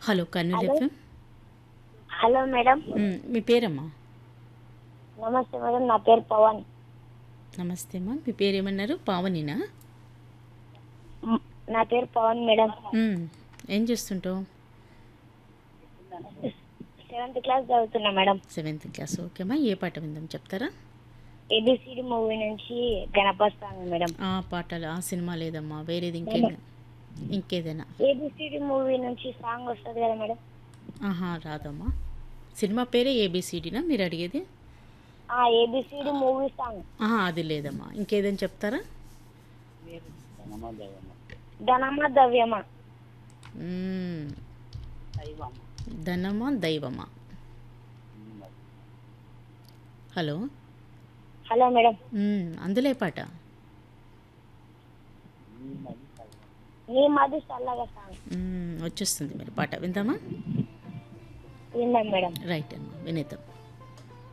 hello Kurnool FM hello madam మ్, మీ పేరమ్మా నమస్తే మేడం నా పేరు పవన్ నమస్తే అమ్మా మీ పేరు ఏమన్నారు పావనినా మ్, నా పేరు పవన్ మేడం మ్, ఏం చేస్తుంటావు సెవెంత్ క్లాస్ చదువుతున్నా మేడం సెవెంత్ క్లాస్ ఓకేమ్మా ఏ పాట విందాం చెప్తారా ఏబిసిడి మూవీ నుంచి గణపస్తాను మేడం ఆ పాటలు ఆ సినిమా లేదమ్మా వేరేది ఇంకేదైనా ఇంకేదైనా ఏబిసిడి మూవీ నుంచి సాంగ్ వస్తుంది కదా మేడం ఆహా రాదమ్మా సినిమా పేరే ఏబిసిడినా మీరు అడిగేది ఆ ఏబిసిడి మూవీ సాంగ్ ఆహా అది లేదమ్మా ఇంకేదైనా చెప్తారా ధనమా దవ్యమా మ్, ధనమా దైవమా హలో హలో మేడం మ్, అందులో ఏ పాట నీ మధు చల్లగా సాంగ్ మ్, వచ్చేస్తుంది మరి పాట విందామా విన్నాం మేడం రైట్ అమ్మా వినేద్దాం